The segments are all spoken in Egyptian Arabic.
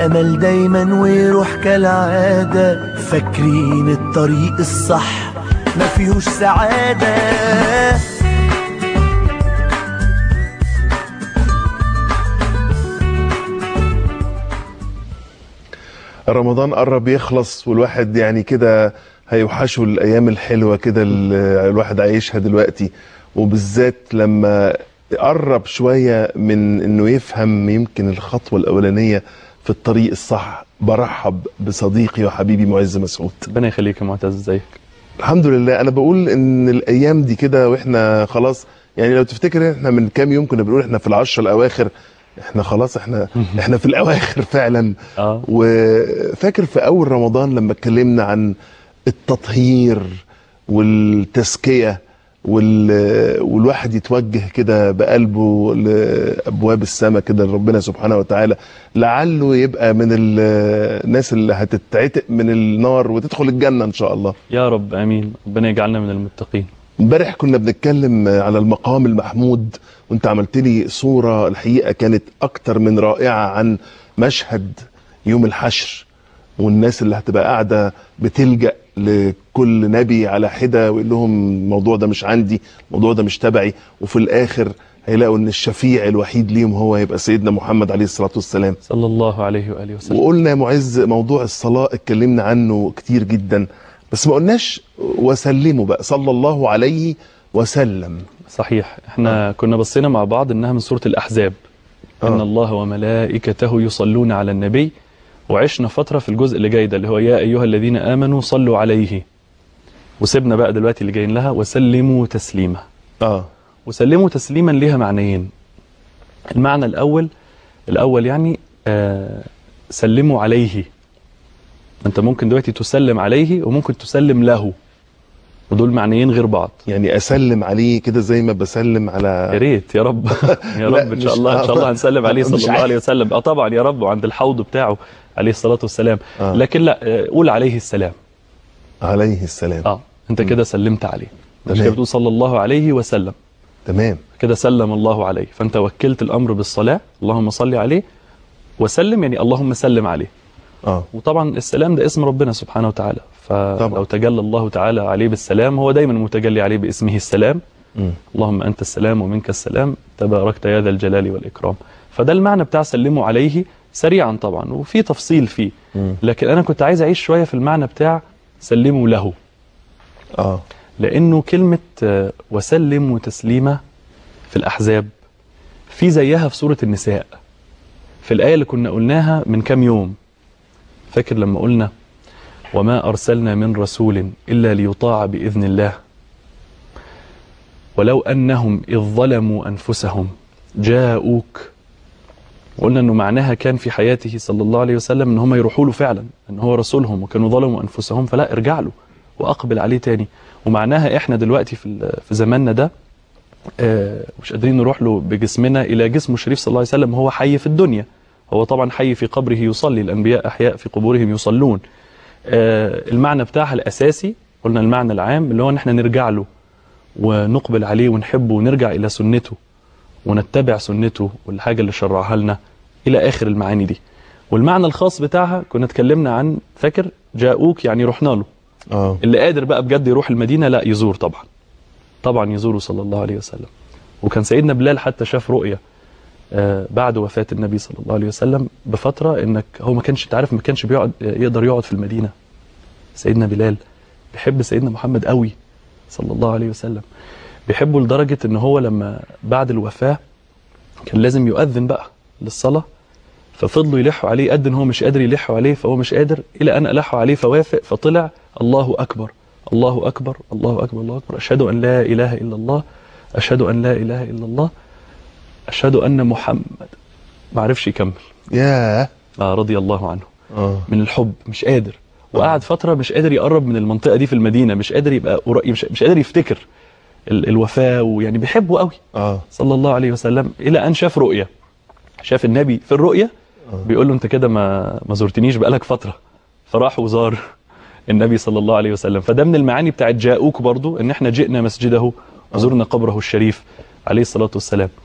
الأمل دايما ويروح كالعادة فاكرين الطريق الصح ما فيهوش سعادة رمضان قرب يخلص والواحد يعني كده هيوحشه الايام الحلوه كده اللي الواحد عايشها دلوقتي وبالذات لما قرب شويه من انه يفهم يمكن الخطوه الاولانيه في الطريق الصح برحب بصديقي وحبيبي معز مسعود ربنا يخليك يا معتز ازيك الحمد لله انا بقول ان الايام دي كده واحنا خلاص يعني لو تفتكر احنا من كام يوم كنا بنقول احنا في العشر الاواخر احنا خلاص احنا احنا في الاواخر فعلا اه وفاكر في اول رمضان لما اتكلمنا عن التطهير والتزكيه وال... والواحد يتوجه كده بقلبه لابواب السماء كده لربنا سبحانه وتعالى لعله يبقى من ال- الناس اللي هتتعتق من النار وتدخل الجنه ان شاء الله يا رب امين ربنا يجعلنا من المتقين امبارح كنا بنتكلم على المقام المحمود وانت عملت لي صورة الحقيقة كانت اكتر من رائعة عن مشهد يوم الحشر والناس اللي هتبقى قاعدة بتلجأ لكل نبي على حدة ويقول لهم الموضوع ده مش عندي الموضوع ده مش تبعي وفي الاخر هيلاقوا ان الشفيع الوحيد ليهم هو يبقى سيدنا محمد عليه الصلاة والسلام صلى الله عليه واله وسلم وقلنا يا معز موضوع الصلاة اتكلمنا عنه كتير جدا بس ما قلناش وسلموا بقى صلى الله عليه وسلم صحيح احنا كنا بصينا مع بعض انها من سوره الاحزاب ان آه. الله وملائكته يصلون على النبي وعشنا فتره في الجزء اللي جاي ده اللي هو يا ايها الذين امنوا صلوا عليه وسيبنا بقى دلوقتي اللي جايين لها وسلموا تسليما اه وسلموا تسليما ليها معنيين المعنى الأول الأول يعني آه سلموا عليه أنت ممكن دلوقتي تسلم عليه وممكن تسلم له ودول معنيين غير بعض يعني اسلم عليه كده زي ما بسلم يا على ريت يا رب يا لا، رب ان شاء مش- الله ان شاء الله هنسلم عليه صلى مش الله عارف. عليه وسلم اه طبعا يا رب وعند الحوض بتاعه عليه الصلاه والسلام آه. لكن لا آه، قول عليه السلام عليه السلام اه انت كده سلمت عليه مش تمام. كده بتقول صلى الله عليه وسلم تمام كده سلم الله عليه فانت وكلت الامر بالصلاه اللهم صل عليه وسلم يعني اللهم سلم عليه اه وطبعا السلام ده اسم ربنا سبحانه وتعالى فلو طبعا. تجلى الله تعالى عليه بالسلام هو دايما متجلي عليه باسمه السلام مم. اللهم انت السلام ومنك السلام تباركت يا ذا الجلال والاكرام فده المعنى بتاع سلموا عليه سريعا طبعا وفي تفصيل فيه مم. لكن انا كنت عايز اعيش شويه في المعنى بتاع سلموا له اه لانه كلمه آه، وسلم تسليما في الاحزاب في زيها في سوره النساء في الايه اللي كنا قلناها من كام يوم فاكر لما قلنا وما ارسلنا من رسول الا ليطاع باذن الله ولو انهم اذ ظلموا انفسهم جاءوك وقلنا انه معناها كان في حياته صلى الله عليه وسلم ان هم يروحوا له فعلا ان هو رسولهم وكانوا ظلموا انفسهم فلا ارجع له واقبل عليه تاني ومعناها احنا دلوقتي في ال- في زماننا ده آه، مش قادرين نروح له بجسمنا الى جسمه الشريف صلى الله عليه وسلم هو حي في الدنيا هو طبعا حي في قبره يصلي الانبياء احياء في قبورهم يصلون آه، المعنى بتاعها الاساسي قلنا المعنى العام اللي هو ان احنا نرجع له ونقبل عليه ونحبه ونرجع الى سنته ونتبع سنته والحاجه اللي شرعها لنا الى اخر المعاني دي والمعنى الخاص بتاعها كنا اتكلمنا عن فاكر جاءوك يعني رحنا له اه اللي قادر بقى بجد يروح المدينه لا يزور طبعا طبعا يزوره صلى الله عليه وسلم وكان سيدنا بلال حتى شاف رؤيه آه، بعد وفاه النبي صلى الله عليه وسلم بفتره انك هو ما كانش انت عارف ما كانش بيقعد يقدر يقعد في المدينه سيدنا بلال بيحب سيدنا محمد قوي صلى الله عليه وسلم بيحبه لدرجه ان هو لما بعد الوفاه كان لازم يؤذن بقى للصلاه ففضلوا يلحوا عليه قد ان هو مش قادر يلحوا عليه فهو مش قادر الى ان الحوا عليه فوافق فطلع الله اكبر الله اكبر الله اكبر الله اكبر اشهد ان لا اله الا الله اشهد ان لا اله الا الله اشهد ان محمد ما عرفش يكمل ياه آه رضي الله عنه اه من الحب مش قادر وقعد فتره مش قادر يقرب من المنطقه دي في المدينه مش قادر يبقى قريب مش, مش قادر يفتكر ال- الوفاه ويعني بيحبه قوي اه صلى الله عليه وسلم الى ان شاف رؤيه شاف النبي في الرؤيه بيقول له انت كده ما ما زرتنيش بقالك فتره فراح وزار النبي صلى الله عليه وسلم فده من المعاني بتاعت جاءوك برضو ان احنا جئنا مسجده وزرنا قبره الشريف عليه الصلاه والسلام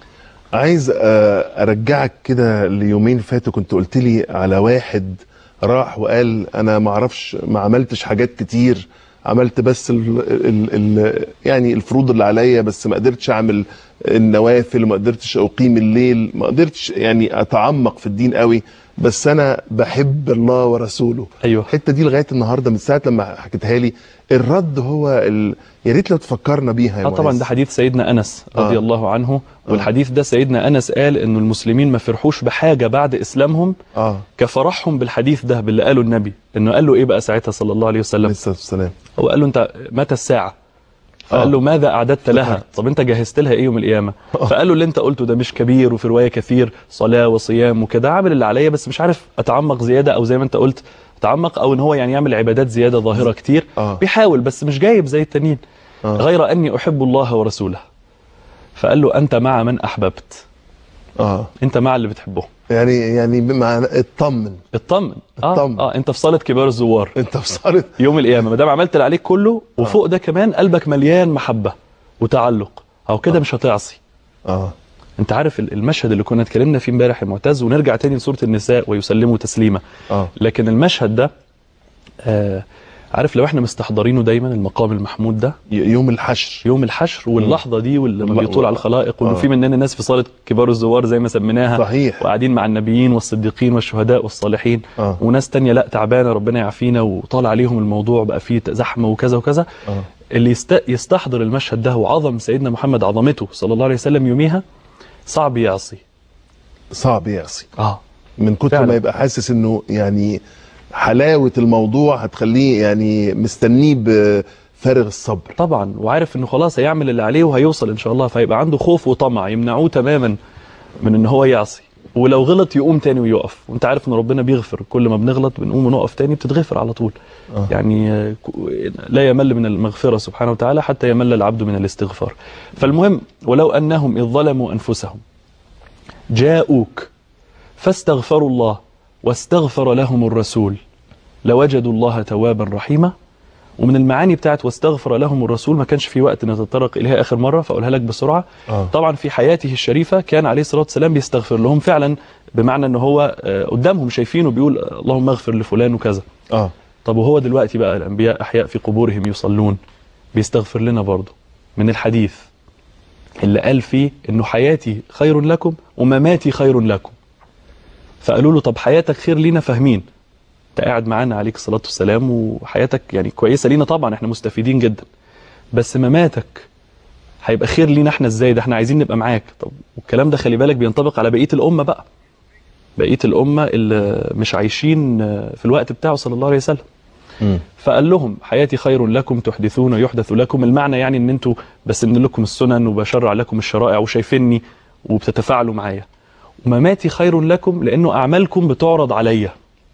عايز آه، ارجعك كده ليومين فاتوا كنت قلت لي على واحد راح وقال انا ما اعرفش ما عملتش حاجات كتير عملت بس ال ال ال يعني الفروض اللي عليا بس ما قدرتش اعمل النوافل ما قدرتش اقيم الليل ما قدرتش يعني اتعمق في الدين قوي بس انا بحب الله ورسوله ايوه الحته دي لغايه النهارده من ساعه لما حكيتها لي الرد هو ال... يا ريت لو تفكرنا بيها يا اه طبعا معز. ده حديث سيدنا انس رضي آه. الله عنه والحديث ده سيدنا انس قال انه المسلمين ما فرحوش بحاجه بعد اسلامهم اه كفرحهم بالحديث ده باللي قاله النبي انه قال له ايه بقى ساعتها صلى الله عليه عليه وسلم الصلاه والسلام هو قال له انت متى الساعه فقال آه. له ماذا اعددت لها افتكرت. طب انت جهزت لها ايه يوم القيامه فقال له اللي انت قلته ده مش كبير وفي روايه كثير صلاه وصيام وكده عامل اللي عليا بس مش عارف اتعمق زياده او زي ما انت قلت اتعمق او ان هو يعني يعمل عبادات زياده ظاهره كتير آه. بيحاول بس مش جايب زي التانيين آه. غير اني احب الله ورسوله فقال له انت مع من احببت اه انت مع اللي بتحبهم يعني يعني بمعنى اطمن اطمن اه اطمن. اه انت في صاله كبار الزوار انت في صارت يوم القيامه ما دام عملت اللي عليك كله وفوق ده كمان قلبك مليان محبه وتعلق او كده مش هتعصي اه انت عارف ال- المشهد اللي كنا اتكلمنا فيه امبارح يا معتز ونرجع تاني لسوره النساء ويسلموا تسليما اه لكن المشهد ده آه عارف لو احنا مستحضرينه دايما المقام المحمود ده ي- يوم الحشر يوم الحشر واللحظه دي ولما الله- بيطول على الخلائق وانه آه. في مننا ناس في صاله كبار الزوار زي ما سميناها صحيح وقاعدين مع النبيين والصديقين والشهداء والصالحين اه وناس تانية لا تعبانه ربنا يعافينا وطال عليهم الموضوع بقى فيه زحمه وكذا وكذا اه اللي يست... يستحضر المشهد ده وعظم سيدنا محمد عظمته صلى الله عليه وسلم يوميها صعب يعصي صعب يعصي اه من كتر فعلا. ما يبقى حاسس انه يعني حلاوه الموضوع هتخليه يعني مستنيه بفارغ الصبر طبعا وعارف انه خلاص هيعمل اللي عليه وهيوصل ان شاء الله فيبقى عنده خوف وطمع يمنعوه تماما من ان هو يعصي ولو غلط يقوم تاني ويقف وانت عارف ان ربنا بيغفر كل ما بنغلط بنقوم ونقف تاني بتتغفر على طول آه. يعني آه، ك- لا يمل من المغفرة سبحانه وتعالى حتى يمل العبد من الاستغفار فالمهم ولو أنهم إذ ظلموا أنفسهم جاءوك فاستغفروا الله واستغفر لهم الرسول لوجدوا الله توابا رحيما ومن المعاني بتاعت واستغفر لهم الرسول ما كانش في وقت نتطرق إليها آخر مرة فأقولها لك بسرعة اه طبعا في حياته الشريفة كان عليه الصلاة والسلام بيستغفر لهم فعلا بمعنى ان هو آه، قدامهم شايفينه بيقول آه، اللهم اغفر لفلان وكذا اه طب وهو دلوقتي بقى الأنبياء أحياء في قبورهم يصلون بيستغفر لنا برضه من الحديث اللي قال فيه إنه حياتي خير لكم ومماتي خير لكم فقالوا له طب حياتك خير لينا فاهمين انت قاعد معانا عليك الصلاة والسلام وحياتك يعني كويسة لينا طبعا احنا مستفيدين جدا بس مماتك هيبقى خير لينا احنا ازاي ده احنا عايزين نبقى معاك طب والكلام ده خلي بالك بينطبق على بقية الأمة بقى بقية الأمة اللي مش عايشين في الوقت بتاعه صلى الله عليه وسلم مم. فقال لهم حياتي خير لكم تحدثون ويحدث لكم المعنى يعني ان انتوا بسن لكم السنن وبشرع لكم الشرائع وشايفيني وبتتفاعلوا معايا ومماتي خير لكم لانه اعمالكم بتعرض عليا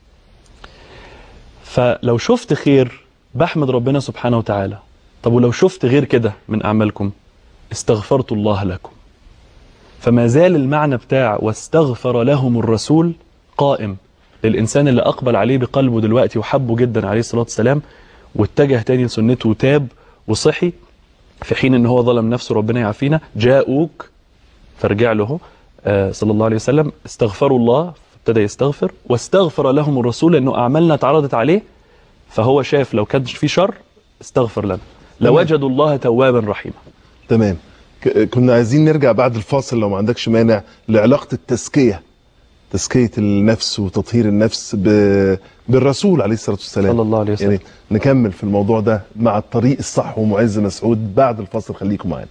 فلو شفت خير بحمد ربنا سبحانه وتعالى طب ولو شفت غير كده من اعمالكم استغفرت الله لكم فما زال المعنى بتاع واستغفر لهم الرسول قائم للإنسان اللي أقبل عليه بقلبه دلوقتي وحبه جدا عليه الصلاة والسلام واتجه تاني لسنته وتاب وصحي في حين ان هو ظلم نفسه ربنا يعافينا جاءوك فارجع له آه صلى الله عليه وسلم استغفروا الله ابتدى يستغفر واستغفر لهم الرسول لانه اعمالنا اتعرضت عليه فهو شاف لو كان في شر استغفر لنا لوجدوا الله توابا رحيما تمام ك- كنا عايزين نرجع بعد الفاصل لو ما عندكش مانع لعلاقة التزكية تزكية النفس وتطهير النفس ب... بالرسول عليه الصلاة والسلام صلى الله عليه وسلم يعني نكمل في الموضوع ده مع الطريق الصح ومعز مسعود بعد الفاصل خليكم معانا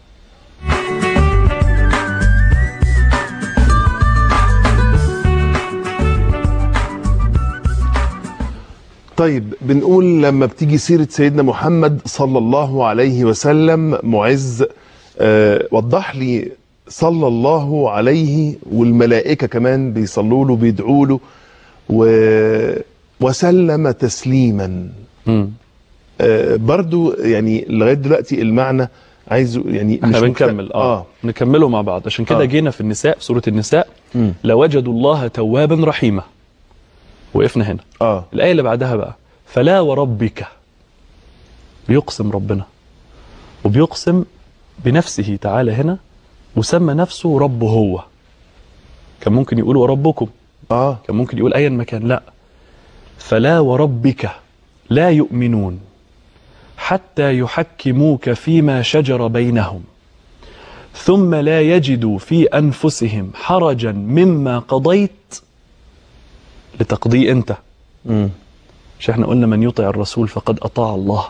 طيب بنقول لما بتيجي سيرة سيدنا محمد صلى الله عليه وسلم معز آه وضح لي صلى الله عليه والملائكة كمان بيصلوا له بيدعوا له و وسلم تسليما مم. آه برضو يعني لغاية دلوقتي المعنى عايزه يعني احنا مش مكت- بنكمل اه, آه. نكمله مع بعض عشان كده آه. جينا في النساء في سورة النساء مم. لوجدوا الله توابا رحيما وقفنا هنا اه الآية اللي بعدها بقى فلا وربك بيقسم ربنا وبيقسم بنفسه تعالى هنا وسمى نفسه رب هو كان ممكن يقول وربكم اه كان ممكن يقول ايا مكان لا فلا وربك لا يؤمنون حتى يحكموك فيما شجر بينهم ثم لا يجدوا في انفسهم حرجا مما قضيت لتقضي انت مم. مش احنا قلنا من يطع الرسول فقد اطاع الله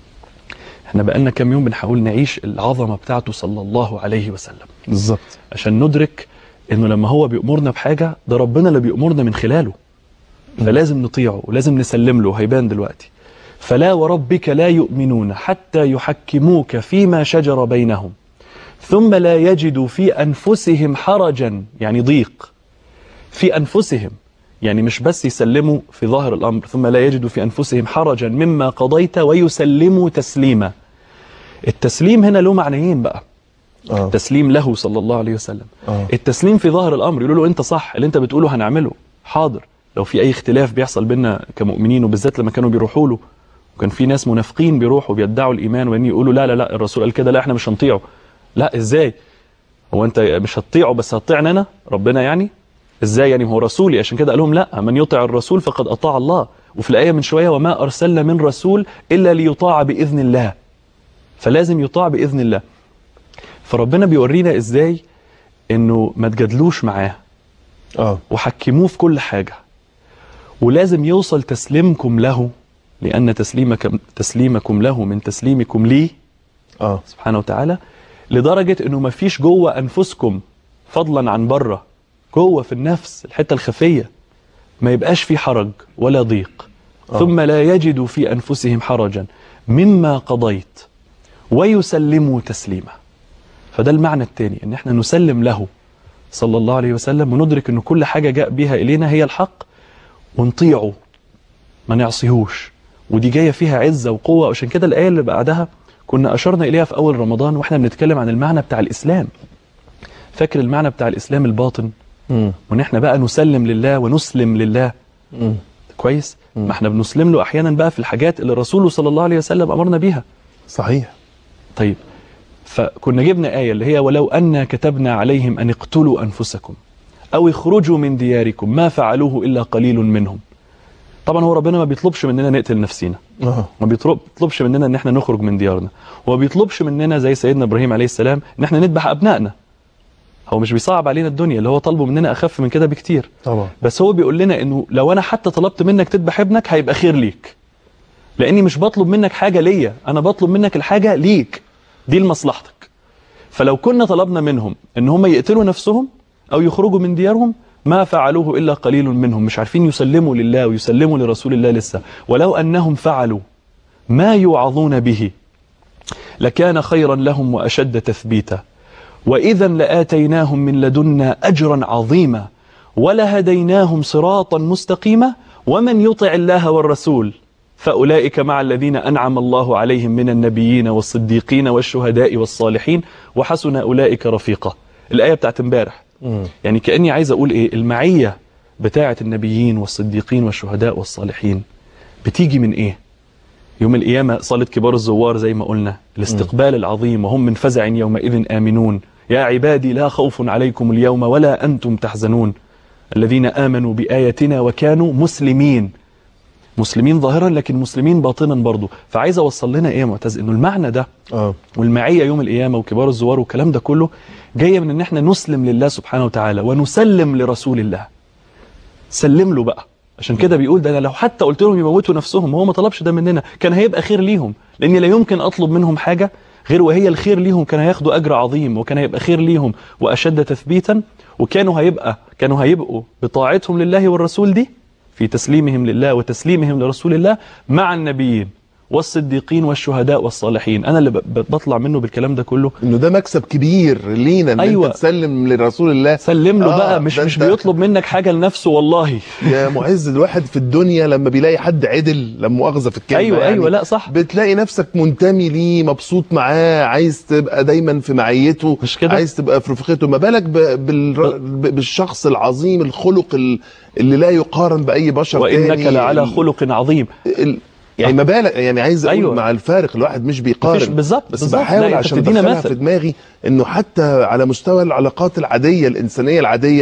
احنا بقالنا كام يوم بنحاول نعيش العظمه بتاعته صلى الله عليه وسلم بالظبط عشان ندرك انه لما هو بيأمرنا بحاجة ده ربنا اللي بيأمرنا من خلاله فلازم نطيعه ولازم نسلم له هيبان دلوقتي فلا وربك لا يؤمنون حتى يحكموك فيما شجر بينهم ثم لا يجدوا في أنفسهم حرجا يعني ضيق في أنفسهم يعني مش بس يسلموا في ظاهر الأمر ثم لا يجدوا في أنفسهم حرجا مما قضيت ويسلموا تسليما التسليم هنا له معنيين بقى اه تسليم له صلى الله عليه وسلم آه. التسليم في ظاهر الامر يقولوا له انت صح اللي انت بتقوله هنعمله حاضر لو في اي اختلاف بيحصل بينا كمؤمنين وبالذات لما كانوا بيروحوا له وكان في ناس منافقين بيروحوا بيدعوا الايمان وبعدين يقولوا لا لا لا الرسول قال كده لا احنا مش هنطيعه لا ازاي هو انت مش هتطيعه بس هتطيعني انا ربنا يعني ازاي يعني هو رسولي عشان كده قال لهم لا من يطع الرسول فقد اطاع الله وفي الايه من شويه وما ارسلنا من رسول الا ليطاع باذن الله فلازم يطاع باذن الله فربنا بيورينا ازاي انه ما تجادلوش معاه اه وحكموه في كل حاجة ولازم يوصل تسليمكم له لأن تسليمكم, تسليمكم له من تسليمكم ليه اه سبحانه وتعالى لدرجة أنه ما فيش جوه أنفسكم فضلا عن بره جوه في النفس الحتة الخفية ما يبقاش في حرج ولا ضيق آه. ثم لا يجدوا في أنفسهم حرجا مما قضيت ويسلموا تسليما فده المعنى الثاني ان احنا نسلم له صلى الله عليه وسلم وندرك ان كل حاجة جاء بها الينا هي الحق ونطيعه ما نعصيهوش ودي جاية فيها عزة وقوة عشان كده الآية اللي بعدها كنا أشرنا إليها في أول رمضان وإحنا بنتكلم عن المعنى بتاع الإسلام فاكر المعنى بتاع الإسلام الباطن مم. وإن إحنا بقى نسلم لله ونسلم لله مم. كويس ما إحنا بنسلم له أحيانا بقى في الحاجات اللي الرسول صلى الله عليه وسلم أمرنا بيها صحيح طيب فكنا جبنا آية اللي هي ولو أن كتبنا عليهم أن اقتلوا أنفسكم أو اخرجوا من دياركم ما فعلوه إلا قليل منهم طبعا هو ربنا ما بيطلبش مننا نقتل نفسنا اه ما بيطلب- بيطلبش مننا ان احنا نخرج من ديارنا هو بيطلبش مننا زي سيدنا ابراهيم عليه السلام ان احنا نذبح ابنائنا هو مش بيصعب علينا الدنيا اللي هو طالبه مننا اخف من كده بكتير طبعا بس هو بيقول لنا انه لو انا حتى طلبت منك تذبح ابنك هيبقى خير ليك لاني مش بطلب منك حاجه ليا انا بطلب منك الحاجه ليك دي لمصلحتك فلو كنا طلبنا منهم ان هم يقتلوا نفسهم او يخرجوا من ديارهم ما فعلوه الا قليل منهم مش عارفين يسلموا لله ويسلموا لرسول الله لسه ولو انهم فعلوا ما يوعظون به لكان خيرا لهم واشد تثبيتا واذا لاتيناهم من لدنا اجرا عظيما ولهديناهم صراطا مستقيما ومن يطع الله والرسول فاولئك مع الذين انعم الله عليهم من النبيين والصديقين والشهداء والصالحين وحسن اولئك رفيقا الايه بتاعت امبارح مم. يعني كاني عايز اقول ايه المعيه بتاعه النبيين والصديقين والشهداء والصالحين بتيجي من ايه يوم القيامة صالة كبار الزوار زي ما قلنا الاستقبال العظيم وهم من فزع يومئذ آمنون يا عبادي لا خوف عليكم اليوم ولا أنتم تحزنون الذين آمنوا بآياتنا وكانوا مسلمين مسلمين ظاهرا لكن مسلمين باطنا برضو فعايز أوصل لنا إيه يا معتز إنه المعنى ده اه والمعية يوم القيامة وكبار الزوار والكلام ده كله جاية من إن إحنا نسلم لله سبحانه وتعالى ونسلم لرسول الله سلم له بقى عشان كده بيقول ده انا لو حتى قلت لهم يموتوا نفسهم هو ما طلبش ده مننا كان هيبقى خير ليهم لاني لا يمكن اطلب منهم حاجه غير وهي الخير ليهم كان هياخدوا اجر عظيم وكان هيبقى خير ليهم واشد تثبيتا وكانوا هيبقى كانوا هيبقوا بطاعتهم لله والرسول دي في تسليمهم لله وتسليمهم لرسول الله مع النبيين والصديقين والشهداء والصالحين انا اللي ب- ب- بطلع منه بالكلام ده كله انه ده مكسب كبير لينا ان أيوة. انت تسلم لرسول الله سلم له آه، بقى مش ده مش أنت- بيطلب منك حاجه لنفسه والله يا معز الواحد في الدنيا لما بيلاقي حد عدل لما مؤاخذه في الكلمه ايوه يعني ايوه لا صح بتلاقي نفسك منتمي ليه مبسوط معاه عايز تبقى دايما في معيته مش كده؟ عايز تبقى في رفقته ما بالك ب- بالر... ب- بالشخص العظيم الخلق ال- اللي لا يقارن باي بشر وانك تاني لعلى ال- خلق عظيم ال... يعني ما بالك يعني عايز اقول أيوة. أيوة. مع الفارق الواحد مش مفيش بيقارن بالظبط بس بالظبط. لا، بحاول أنت عشان بتدينا ادخلها مثل. في دماغي انه حتى على مستوى العلاقات العاديه الانسانيه العاديه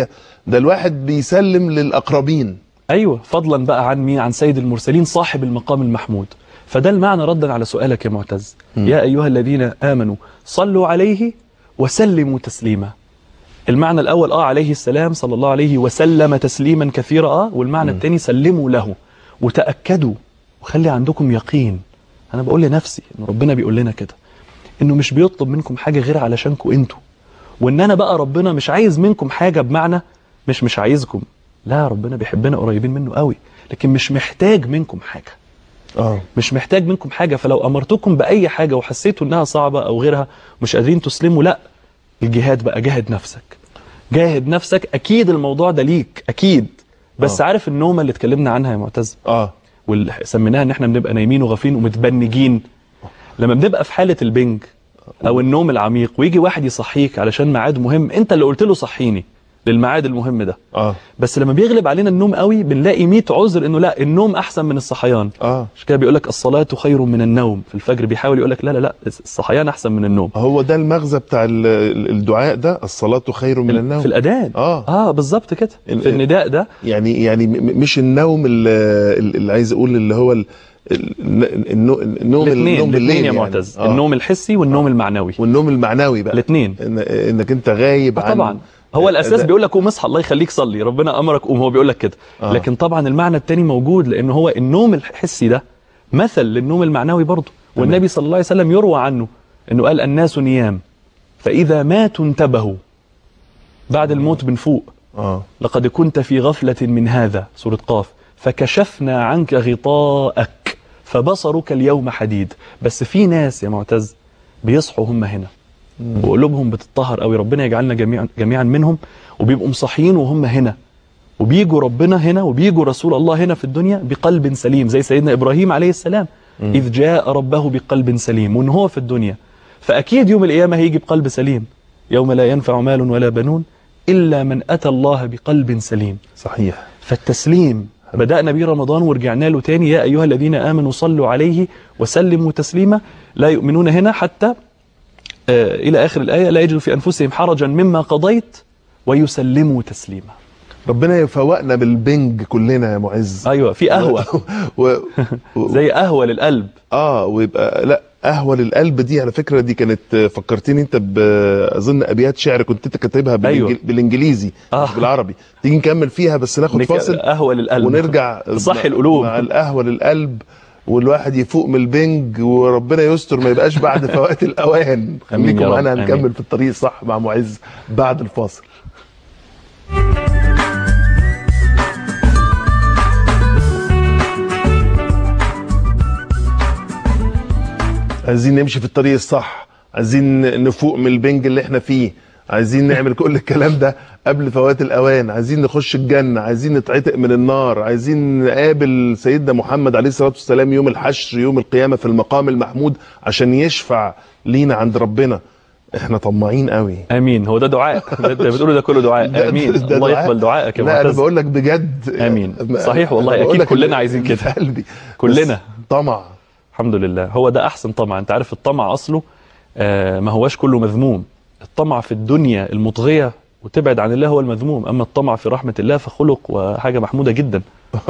ده الواحد بيسلم للاقربين ايوه فضلا بقى عن مين عن سيد المرسلين صاحب المقام المحمود فده المعنى ردا على سؤالك يا معتز يا ايها الذين امنوا صلوا عليه وسلموا تسليما المعنى الاول اه عليه السلام صلى الله عليه وسلم تسليما كثيرا اه والمعنى الثاني سلموا له وتاكدوا وخلي عندكم يقين انا بقول لنفسي ان ربنا بيقول لنا كده انه مش بيطلب منكم حاجه غير علشانكم انتوا وان انا بقى ربنا مش عايز منكم حاجه بمعنى مش مش عايزكم لا ربنا بيحبنا قريبين منه قوي لكن مش محتاج منكم حاجه اه مش محتاج منكم حاجه فلو امرتكم باي حاجه وحسيتوا انها صعبه او غيرها مش قادرين تسلموا لا الجهاد بقى جاهد نفسك جاهد نفسك اكيد الموضوع ده ليك اكيد بس آه. عارف النومه اللي اتكلمنا عنها يا معتز اه واللي سميناها ان احنا بنبقى نايمين وغافلين ومتبنجين لما بنبقى في حاله البنج او النوم العميق ويجي واحد يصحيك علشان ميعاد مهم انت اللي قلت له صحيني للميعاد المهم ده اه بس لما بيغلب علينا النوم قوي بنلاقي 100 عذر انه لا النوم احسن من الصحيان اه مش كده بيقول لك الصلاه خير من النوم في الفجر بيحاول يقول لك لا لا لا الصحيان احسن من النوم هو ده المغزى بتاع ال- ال- الدعاء ده الصلاة خير من النوم في الاذان اه اه بالظبط كده ال- في النداء ده يعني يعني م- م- مش النوم اللي, اللي عايز اقول اللي هو ال- ال- النو- النوم الاثنين النوم الاثنين بالليل يا يعني. معتز آه. النوم الحسي والنوم المعنوي والنوم المعنوي بقى الاثنين إن انك انت غايب عن طبعا هو الاساس ده- بيقول لك قوم اصحى الله يخليك صلي ربنا امرك قوم هو بيقول لك كده آه. لكن طبعا المعنى الثاني موجود لان هو النوم الحسي ده مثل للنوم المعنوي برضه والنبي صلى الله عليه وسلم يروى عنه انه قال الناس نيام فاذا ماتوا انتبهوا بعد الموت بنفوق اه لقد كنت في غفلة من هذا سورة قاف فكشفنا عنك غطاءك فبصرك اليوم حديد بس في ناس يا معتز بيصحوا هم هنا وقلوبهم بتطهر قوي ربنا يجعلنا جميعا جميعا منهم وبيبقوا مصحيين وهم هنا وبيجوا ربنا هنا وبيجوا رسول الله هنا في الدنيا بقلب سليم زي سيدنا ابراهيم عليه السلام اذ جاء ربه بقلب سليم وان هو في الدنيا فاكيد يوم القيامه هيجي بقلب سليم يوم لا ينفع مال ولا بنون الا من اتى الله بقلب سليم صحيح فالتسليم بدأنا بيه رمضان ورجعنا له تاني يا أيها الذين آمنوا صلوا عليه وسلموا تسليما لا يؤمنون هنا حتى آه إلى آخر الآية لا يجدوا في أنفسهم حرجا مما قضيت ويسلموا تسليما ربنا يفوقنا بالبنج كلنا يا معز أيوة في قهوة و... و... زي قهوة للقلب اه ويبقى لا قهوه للقلب دي على فكره دي كانت فكرتني انت ب اظن ابيات شعر كنت انت كاتبها بالإنجل... أيوة. بالانجليزي آه. مش بالعربي تيجي نكمل فيها بس ناخد نك- فاصل قهوة للقلب ونرجع تصحي مع- القلوب مع القهوه للقلب والواحد يفوق من البنج وربنا يستر ما يبقاش بعد فوات الاوان آمين خليكم يا رب، معانا آمين. هنكمل في الطريق الصح مع معز بعد الفاصل عايزين نمشي في الطريق الصح عايزين نفوق من البنج اللي احنا فيه عايزين نعمل كل الكلام ده قبل فوات الاوان عايزين نخش الجنه عايزين نتعتق من النار عايزين نقابل سيدنا محمد عليه الصلاه والسلام يوم الحشر يوم القيامه في المقام المحمود عشان يشفع لينا عند ربنا احنا طماعين قوي آمين هو ده دعاء ده انت بتقوله ده كله دعاء ده- آمين ده الله دعاء. يقبل دعائك يا لا انا معتز بقول لك بجد آمين. أنا- صحيح والله، أنا بقول أكيد لك كلنا اللي- عايزين اللي كده. في قلبي كلنا. بس طمع الحمد لله هو ده احسن طمع انت عارف الطمع اصله آه ما هواش كله مذموم الطمع في الدنيا المطغيه وتبعد عن الله هو المذموم اما الطمع في رحمه الله فخلق وحاجه محموده جدا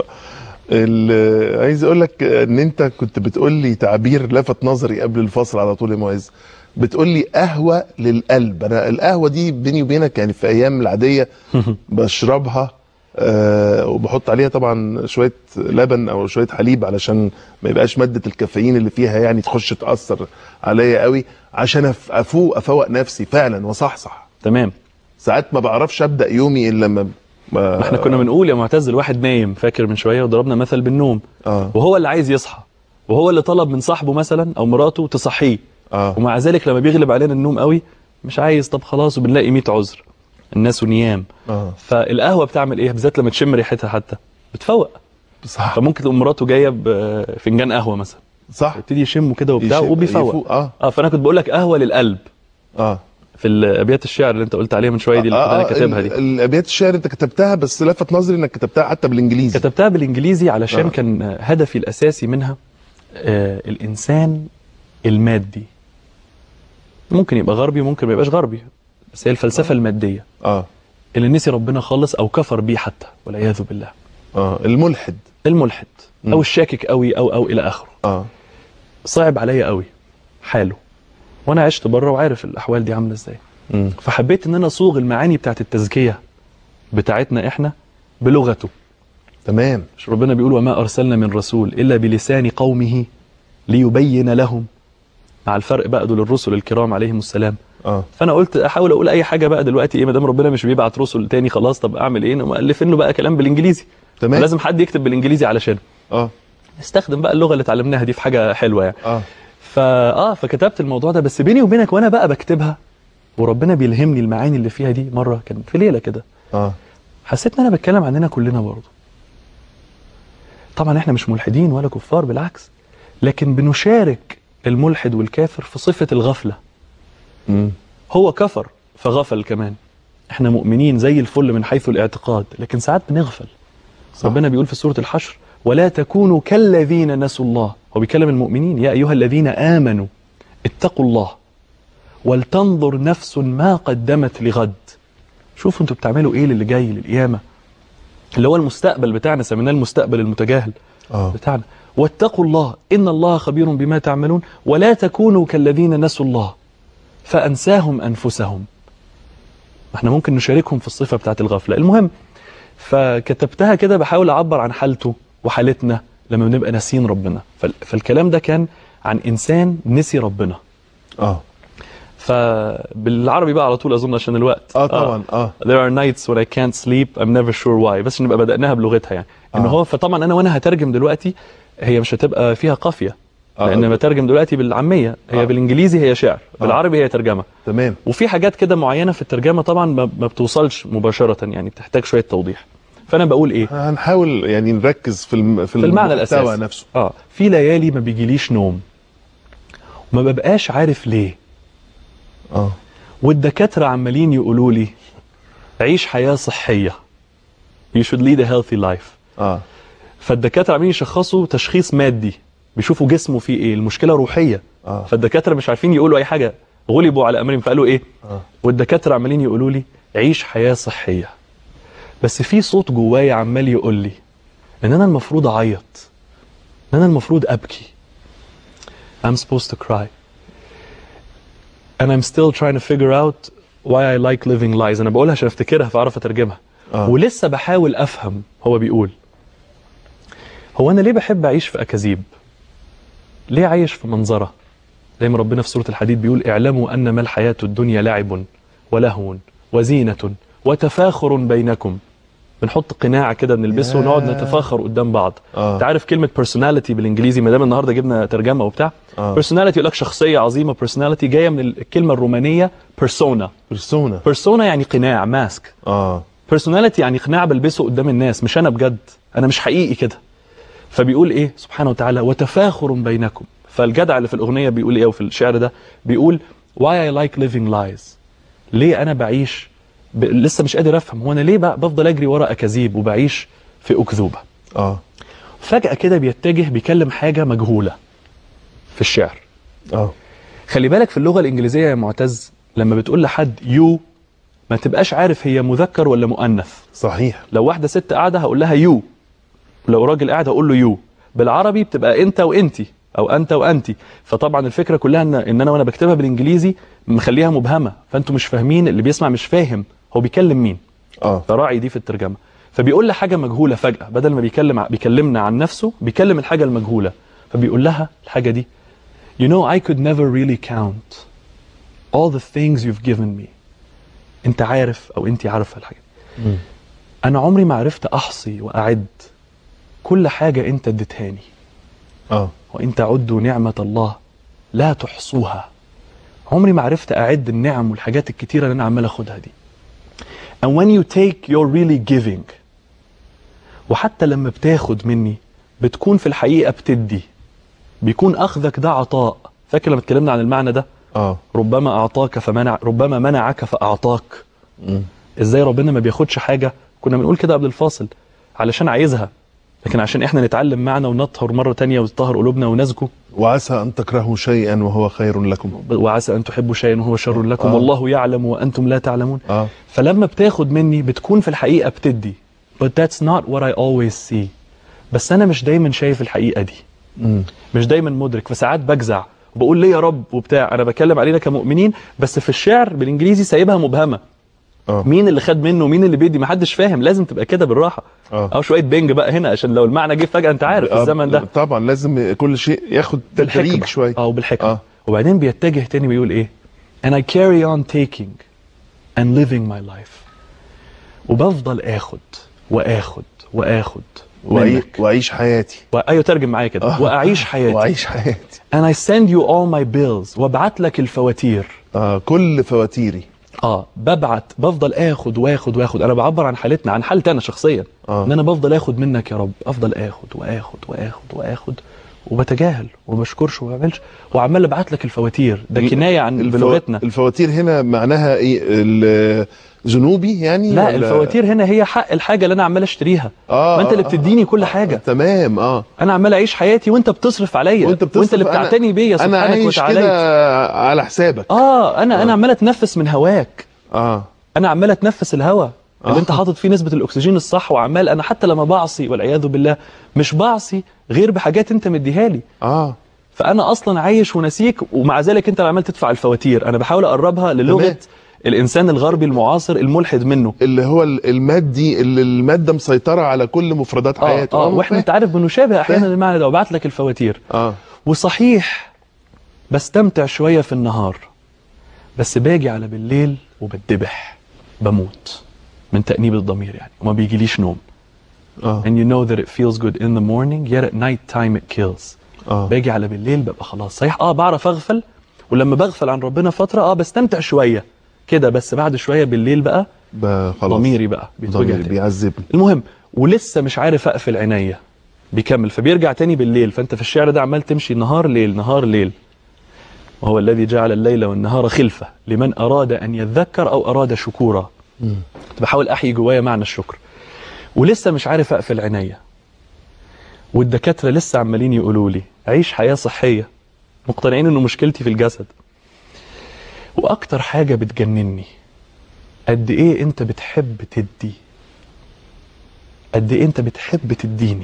ال- عايز اقول لك ان انت كنت بتقول لي تعبير لفت نظري قبل الفصل على طول يا معز بتقول لي قهوه للقلب انا القهوه دي بيني وبينك يعني في ايام العاديه بشربها آه وبحط عليها طبعا شويه لبن او شويه حليب علشان ما يبقاش ماده الكافيين اللي فيها يعني تخش تاثر عليا قوي عشان أف- افوق افوق نفسي فعلا وصحصح تمام ساعات ما بعرفش ابدا يومي الا لما ما ما احنا كنا بنقول يا معتز الواحد نايم فاكر من شويه وضربنا مثل بالنوم اه وهو اللي عايز يصحى وهو اللي طلب من صاحبه مثلا او مراته تصحيه اه ومع ذلك لما بيغلب علينا النوم قوي مش عايز طب خلاص وبنلاقي 100 عذر الناس نيام اه فالقهوه بتعمل ايه بالذات لما تشم ريحتها حتى بتفوق صح فممكن تقوم مراته جايه بفنجان قهوه مثلا صح يبتدي يشم كده وبتاع يشم- وبيفوق يفوق، اه اه فانا كنت بقول لك قهوه للقلب اه في الابيات الشعر اللي انت قلت عليها من شويه دي اللي كنت انا كاتبها ال- دي الابيات الشعر انت كتبتها بس لفت نظري انك كتبتها حتى بالانجليزي كتبتها بالانجليزي علشان آه. كان آه، هدفي الاساسي منها آه الانسان المادي ممكن يبقى غربي وممكن ما يبقاش غربي بس هي الفلسفه الماديه اه اللي نسي ربنا خالص او كفر بيه حتى والعياذ بالله اه الملحد الملحد مم. او الشاكك قوي او او الى اخره اه صعب عليا قوي حاله وانا عشت بره وعارف الاحوال دي عامله ازاي مم. فحبيت ان انا اصوغ المعاني بتاعت التزكيه بتاعتنا احنا بلغته تمام مش ربنا بيقول وما ارسلنا من رسول الا بلسان قومه ليبين لهم مع الفرق بقى دول الرسل الكرام عليهم السلام اه فانا قلت احاول اقول اي حاجه بقى دلوقتي ايه ما دام ربنا مش بيبعت رسل تاني خلاص طب اعمل ايه مؤلفين له بقى كلام بالانجليزي تمام لازم حد يكتب بالانجليزي علشان اه استخدم بقى اللغه اللي اتعلمناها دي في حاجه حلوه يعني اه فا اه فكتبت الموضوع ده بس بيني وبينك وانا بقى بكتبها وربنا بيلهمني المعاني اللي فيها دي مره كان في ليله كده اه حسيت ان انا بتكلم عننا كلنا برضه طبعا احنا مش ملحدين ولا كفار بالعكس لكن بنشارك الملحد والكافر في صفه الغفله مم. هو كفر فغفل كمان احنا مؤمنين زي الفل من حيث الاعتقاد لكن ساعات بنغفل صح. ربنا بيقول في سورة الحشر ولا تكونوا كالذين نسوا الله هو بيكلم المؤمنين يا أيها الذين آمنوا اتقوا الله ولتنظر نفس ما قدمت لغد شوفوا انتوا بتعملوا ايه للي جاي للقيامة اللي هو المستقبل بتاعنا سميناه المستقبل المتجاهل اه بتاعنا واتقوا الله إن الله خبير بما تعملون ولا تكونوا كالذين نسوا الله فأنساهم أنفسهم احنا ممكن نشاركهم في الصفة بتاعت الغفلة المهم فكتبتها كده بحاول أعبر عن حالته وحالتنا لما بنبقى ناسيين ربنا فال- فالكلام ده كان عن إنسان نسي ربنا اه فبالعربي بقى على طول أظن عشان الوقت اه طبعا اه There are nights when I can't sleep I'm never sure why بس نبقى بدأناها بلغتها يعني ان آه. هو فطبعا انا وانا هترجم دلوقتي هي مش هتبقى فيها قافيه آه. لان بترجم دلوقتي بالعاميه هي آه. بالانجليزي هي شعر بالعربي هي ترجمه تمام وفي حاجات كده معينه في الترجمه طبعا ما ما بتوصلش مباشره يعني بتحتاج شويه توضيح فانا بقول ايه هنحاول يعني نركز في الم... في, في المعنى المحتوى الاساسي نفسه اه في ليالي ما بيجيليش نوم وما ببقاش عارف ليه اه والدكاتره عمالين يقولوا لي عيش حياه صحيه you should lead a healthy life اه فالدكاتره عاملين يشخصوا تشخيص مادي بيشوفوا جسمه فيه ايه المشكله روحيه اه فالدكاتره مش عارفين يقولوا اي حاجه غلبوا على امرهم فقالوا ايه اه والدكاتره عمالين يقولوا لي عيش حياه صحيه بس في صوت جوايا عمال يقول لي ان انا المفروض اعيط ان انا المفروض ابكي I'm supposed to cry and I'm still trying to figure out why I like living lies انا بقولها عشان افتكرها فاعرف اترجمها آه. ولسه بحاول افهم هو بيقول هو انا ليه بحب اعيش في اكاذيب ليه عايش في منظره زي ما ربنا في سوره الحديد بيقول اعلموا انما الحياه الدنيا لعب ولهو وزينه وتفاخر بينكم بنحط قناع كده بنلبسه ياه. ونقعد نتفاخر قدام بعض آه. انت عارف كلمه personality بالانجليزي ما دام النهارده جبنا ترجمه وبتاع آه. personality يقول لك شخصيه عظيمه personality جايه من الكلمه الرومانيه persona بيرسونا persona يعني قناع ماسك اه personality يعني قناع بلبسه قدام الناس مش انا بجد انا مش حقيقي كده فبيقول ايه سبحانه وتعالى وتفاخر بينكم فالجدع اللي في الاغنيه بيقول ايه وفي الشعر ده بيقول why I like living lies ليه انا بعيش ب... لسه مش قادر افهم هو انا ليه بقى بفضل اجري ورا اكاذيب وبعيش في اكذوبه اه فجاه كده بيتجه بيكلم حاجه مجهوله في الشعر اه خلي بالك في اللغه الانجليزيه يا معتز لما بتقول لحد يو ما تبقاش عارف هي مذكر ولا مؤنث صحيح لو واحده ست قاعده هقول لها يو لو راجل قاعد هقول له يو بالعربي بتبقى انت وانتي او انت وانتي فطبعا الفكره كلها ان ان انا وانا بكتبها بالانجليزي مخليها مبهمه فانتوا مش فاهمين اللي بيسمع مش فاهم هو بيكلم مين اه فراعي دي في الترجمه فبيقول لها حاجه مجهوله فجاه بدل ما بيكلم بيكلمنا عن نفسه بيكلم الحاجه المجهوله فبيقول لها الحاجه دي You know I could never really count all the things you've given me انت عارف او انت عارفه الحاجه مم. انا عمري ما عرفت احصي واعد كل حاجه انت اديتهاني اه وان تعدوا نعمه الله لا تحصوها عمري ما عرفت اعد النعم والحاجات الكتيره اللي انا عمال اخدها دي and when you take you're really giving وحتى لما بتاخد مني بتكون في الحقيقه بتدي بيكون اخذك ده عطاء فاكر لما اتكلمنا عن المعنى ده اه ربما اعطاك فمنع ربما منعك فاعطاك مم. ازاي ربنا ما بياخدش حاجه كنا بنقول كده قبل الفاصل علشان عايزها لكن عشان احنا نتعلم معنا ونطهر مره تانية وتطهر قلوبنا ونزكو وعسى ان تكرهوا شيئا وهو خير لكم وعسى ان تحبوا شيئا وهو شر لكم آه. والله يعلم وانتم لا تعلمون اه فلما بتاخد مني بتكون في الحقيقه بتدي but that's not what I always see بس انا مش دايما شايف الحقيقه دي مم. مش دايما مدرك فساعات بجزع وبقول ليه يا رب وبتاع انا بتكلم علينا كمؤمنين بس في الشعر بالانجليزي سايبها مبهمه اه مين اللي خد منه مين اللي بيدي محدش فاهم لازم تبقى كده بالراحه اه او شويه بنج بقى هنا عشان لو المعنى جه فجاه انت عارف آه، الزمن ده طبعا لازم كل شيء ياخد تدريج بالحكمة. شويه اه بالحكمه آه. وبعدين بيتجه تاني ويقول ايه and I carry on taking and living my life وبفضل اخد واخد واخد وأعي- منك واعيش حياتي و... ايوه ترجم معايا كده آه. واعيش حياتي واعيش حياتي and I send you all my bills وابعت لك الفواتير اه كل فواتيري اه ببعت بفضل اخد واخد واخد انا بعبر عن حالتنا عن حالتي انا شخصيا آه. ان انا بفضل اخد منك يا رب افضل اخد واخد واخد واخد وبتجاهل وما بشكرش وما بعملش وعمال ابعت لك الفواتير ده كنايه عن الفو... بلغتنا الفواتير هنا معناها ايه ال- ذنوبي يعني لا ولا- الفواتير هنا هي حق الحاجه اللي انا عمال اشتريها اه ما انت اللي آه، بتديني كل آه، حاجه تمام اه انا عمال اعيش حياتي وانت بتصرف عليا وانت بتصرف وانت اللي أنا- بتعتني بيا انا سبحانك عايش وتعالى كده على حسابك اه انا انا آه. عمال اتنفس من هواك اه انا عمال اتنفس الهواء اللي آه. انت حاطط فيه نسبه الاكسجين الصح وعمال انا حتى لما بعصي والعياذ بالله مش بعصي غير بحاجات انت مديها لي اه فانا اصلا عايش ونسيك ومع ذلك انت اللي عمال تدفع الفواتير انا بحاول اقربها للغه تمام. الانسان الغربي المعاصر الملحد منه اللي هو ال- المادي اللي الماده مسيطره على كل مفردات اه حياته اه واحنا فاهم. انت عارف بنشابه احيانا فاهم. المعنى ده وبعت لك الفواتير اه وصحيح بستمتع شويه في النهار بس باجي على بالليل وبتذبح بموت من تأنيب الضمير يعني وما بيجيليش نوم اه and you know that it feels good in the morning yet at night time it kills اه باجي على بالليل ببقى خلاص صحيح اه بعرف اغفل ولما بغفل عن ربنا فتره اه بستمتع شويه كده بس بعد شويه بالليل بقى ب- خلاص ضميري بقى بيتوجع ضميري تاني. بيعذبني المهم ولسه مش عارف اقفل عينيا بيكمل فبيرجع تاني بالليل فانت في الشعر ده عمال تمشي نهار ليل نهار ليل وهو الذي جعل الليل والنهار خلفه لمن اراد ان يذكر او اراد شكورا كنت بحاول احيي جوايا معنى الشكر ولسه مش عارف اقفل عينيا والدكاتره لسه عمالين يقولوا لي عيش حياه صحيه مقتنعين انه مشكلتي في الجسد واكتر حاجه بتجنني قد ايه انت بتحب تدي قد ايه انت بتحب تديني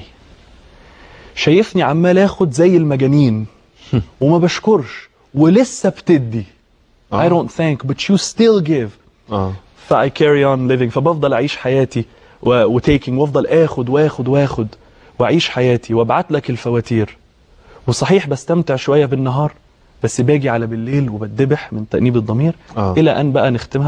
شايفني عمال اخد زي المجانين وما بشكرش ولسه بتدي I آه. don't thank but you still give اه ف I carry on living فبفضل أعيش حياتي و... وتيكينج وافضل آخد واخد واخد وأعيش حياتي وأبعت لك الفواتير وصحيح بستمتع شوية بالنهار بس باجي على بالليل وبتذبح من تأنيب الضمير آه. إلى أن بقى نختمها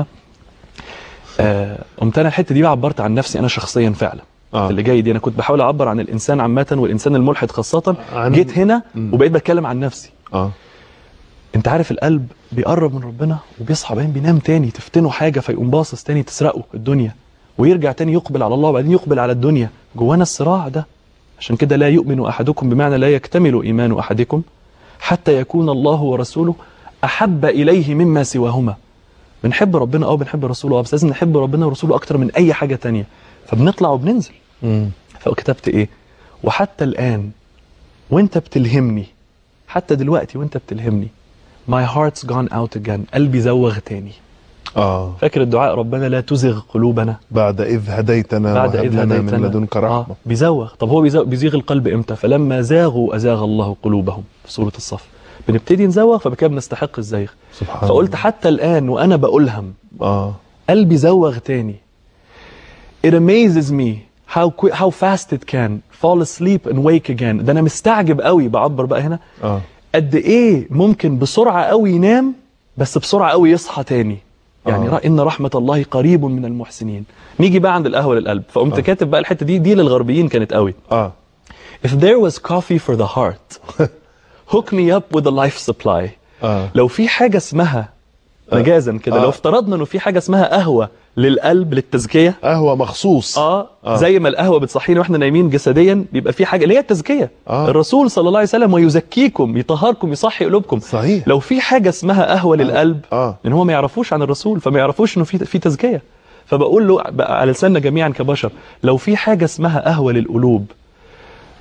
آه، قمت أنا الحتة دي بقى عبرت عن نفسي أنا شخصيا فعلا آه. اللي جاي دي أنا كنت بحاول أعبر عن الإنسان عامة والإنسان الملحد خاصة عن- جيت هنا مم. وبقيت بتكلم عن نفسي اه انت عارف القلب بيقرب من ربنا وبيصحى بعدين بينام تاني تفتنه حاجه فيقوم باصص تاني تسرقه الدنيا ويرجع تاني يقبل على الله وبعدين يقبل على الدنيا جوانا الصراع ده عشان كده لا يؤمن احدكم بمعنى لا يكتمل ايمان احدكم حتى يكون الله ورسوله احب اليه مما سواهما بنحب ربنا اه بنحب رسوله اه بس لازم نحب ربنا ورسوله اكتر من اي حاجه تانية فبنطلع وبننزل مم. فكتبت ايه وحتى الآن وانت بتلهمني حتى دلوقتي وانت بتلهمني my heart's gone out again قلبي زوغ تاني اه فاكر الدعاء ربنا لا تزغ قلوبنا بعد اذ هديتنا بعد وهب إذ لنا هديتنا من لدنك رحمه آه بيزوغ طب هو بيزوغ, بيزيغ القلب امتى فلما زاغوا أزاغ الله قلوبهم في سورة الصف بنبتدي نزوغ فبكده بنستحق الزيغ سبحان فقلت الله. حتى الآن وأنا بقولهم اه قلبي زوغ تاني It amazes me how quick, how fast it can fall asleep and wake again ده أنا مستعجب قوي بعبر بقى هنا اه قد إيه ممكن بسرعة قوي ينام بس بسرعة قوي يصحى تاني يعني آه. رأ- إن رحمة الله قريب من المحسنين نيجي بقى عند القهوة للقلب فقمت آه. كاتب بقى الحتة دي دي للغربيين كانت قوي اه If there was coffee for the heart hook me up with a life supply اه لو في حاجة اسمها مجازا كده آه. لو افترضنا انه في حاجة اسمها قهوة للقلب للتزكية قهوه مخصوص اه, آه. زي ما القهوة بتصحينا واحنا نايمين جسديا بيبقى في حاجة اللي هي التزكية آه. الرسول صلى الله عليه وسلم ويزكيكم يطهركم يصحي قلوبكم صحيح لو في حاجة اسمها قهوة للقلب اه لان هو ما يعرفوش عن الرسول فما يعرفوش انه في في تزكيه فبقول له بقى على لساننا جميعا كبشر لو في حاجه اسمها قهوه للقلوب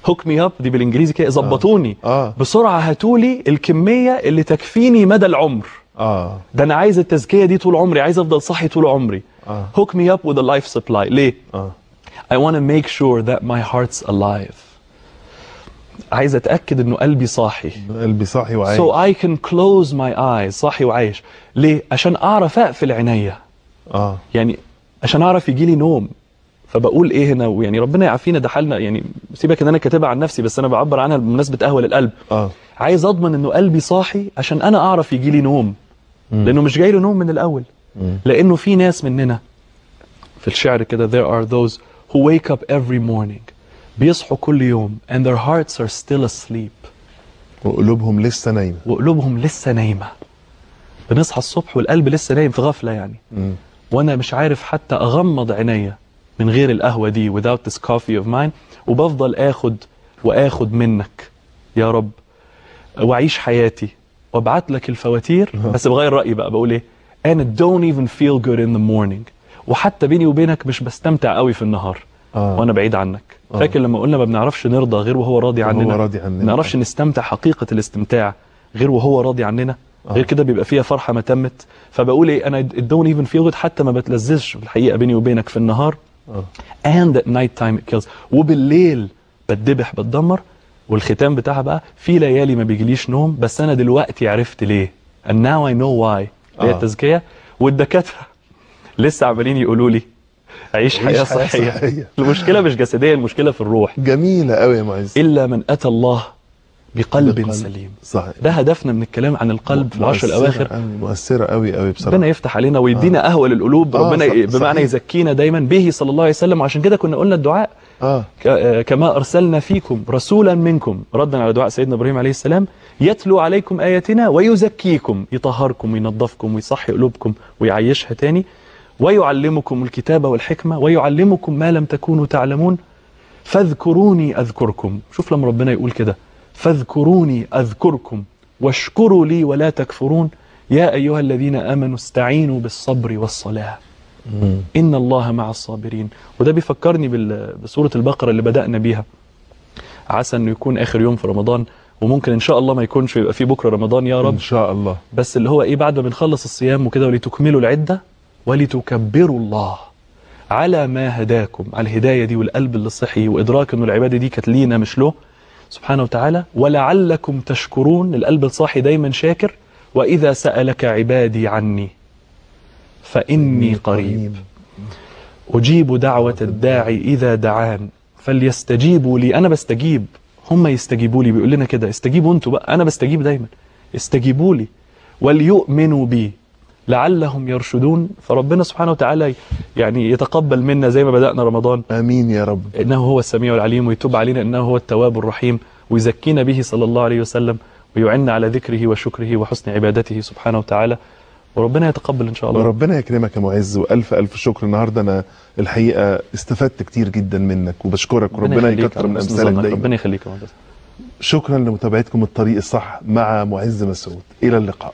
هوك مي اب دي بالانجليزي كده ظبطوني آه. بسرعه هاتولي الكميه اللي تكفيني مدى العمر اه ده انا عايز التزكيه دي طول عمري عايز افضل صحي طول عمري آه. هوك مي اب with a life supply ليه اه I want to make sure that my heart's alive عايز اتاكد انه قلبي صاحي قلبي صاحي وعايش so I can close my eyes صاحي وعايش ليه عشان اعرف اقفل عينيا اه يعني عشان اعرف يجي لي نوم فبقول ايه هنا ويعني ربنا يعافينا ده حالنا يعني سيبك ان انا كاتبها عن نفسي بس انا بعبر عنها بمناسبه قهوه للقلب اه عايز اضمن انه قلبي صاحي عشان انا اعرف يجي لي نوم لانه مش جاي له نوم من الاول لانه في ناس مننا في الشعر كده there are those who wake up every morning بيصحوا كل يوم and their hearts are still asleep وقلوبهم لسه نايمه وقلوبهم لسه نايمه بنصحى الصبح والقلب لسه نايم في غفله يعني مم. وانا مش عارف حتى اغمض عينيا من غير القهوه دي without this coffee of mine وبفضل اخد واخد منك يا رب واعيش حياتي وابعت لك الفواتير بس بغير رايي بقى بقول ايه and don't even feel good in the morning وحتى بيني وبينك مش بستمتع قوي في النهار آه. وانا بعيد عنك آه. فاكر لما قلنا ما بنعرفش نرضى غير وهو راضي وهو عننا راضي عننا. ما نعرفش نستمتع حقيقه الاستمتاع غير وهو راضي عننا غير كده بيبقى فيها فرحه ما تمت فبقول ايه انا don't even feel good حتى ما بتلذذش في الحقيقه بيني وبينك في النهار آه. and at night time it kills وبالليل بتدبح بتدمر والختام بتاعها بقى في ليالي ما بيجيليش نوم بس انا دلوقتي عرفت ليه and now I know why اللي هي آه. التزكيه والدكاتره لسه عمالين يقولوا لي عيش حياه حياة صحيه صحية. المشكله مش جسديه المشكله في الروح جميله قوي يا معز الا من اتى الله بقلب, بقلب. سليم صح ده هدفنا من الكلام عن القلب في العشر مؤثرة الاواخر قوي مؤثره قوي قوي بصراحه ربنا يفتح علينا ويدينا قهوه للقلوب آه، ربنا صح- بمعنى صحيح. يزكينا دايما به صلى الله عليه وسلم وعشان كده كنا قلنا الدعاء اه ك- آه، كما ارسلنا فيكم رسولا منكم ردا على دعاء سيدنا ابراهيم عليه السلام يتلو عليكم اياتنا ويزكيكم يطهركم وينظفكم ويصحي قلوبكم ويعيشها تاني ويعلمكم الكتاب والحكمه ويعلمكم ما لم تكونوا تعلمون فاذكروني اذكركم شوف لما ربنا يقول كده فاذكروني اذكركم واشكروا لي ولا تكفرون يا ايها الذين امنوا استعينوا بالصبر والصلاه إن الله مع الصابرين وده بيفكرني بال- بسورة البقرة اللي بدأنا بيها عسى أنه يكون آخر يوم في رمضان وممكن إن شاء الله ما يكونش يبقى في بكرة رمضان يا رب ان شاء الله بس اللي هو إيه بعد ما بنخلص الصيام وكده ولتكملوا العدة ولتكبروا الله على ما هداكم على الهداية دي والقلب اللي صحي وإدراك أنه العبادة دي كانت لينا مش له سبحانه وتعالى ولعلكم تشكرون القلب الصاحي دايما شاكر وإذا سألك عبادي عني فإني قريب أجيب دعوة الداعي إذا دعان فليستجيبوا لي أنا بستجيب هم يستجيبوا لي بيقول لنا كده استجيبوا أنتوا بقى أنا بستجيب دايما استجيبوا لي وليؤمنوا بي لعلهم يرشدون فربنا سبحانه وتعالى يعني يتقبل منا زي ما بدأنا رمضان امين يا رب إنه هو السميع العليم ويتوب علينا إنه هو التواب الرحيم ويزكينا به صلى الله عليه وسلم ويعنا على ذكره وشكره وحسن عبادته سبحانه وتعالى وربنا يتقبل إن شاء الله وربنا يكرمك يا معز والف الف شكر النهارده انا الحقيقه استفدت كتير جدا منك وبشكرك وربنا يخليك يكتر يا من حسن امثالك ظنك. دايما ربنا يخليك يا مهندس شكرا لمتابعتكم الطريق الصح مع معز مسعود الى اللقاء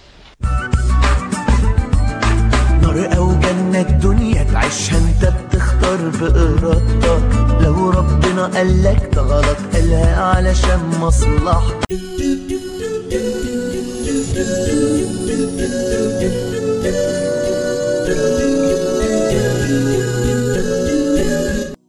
نار او جنة الدنيا تعيشها انت بتختار بإرادتك لو ربنا قالك ده غلط قالها علشان مصلحتك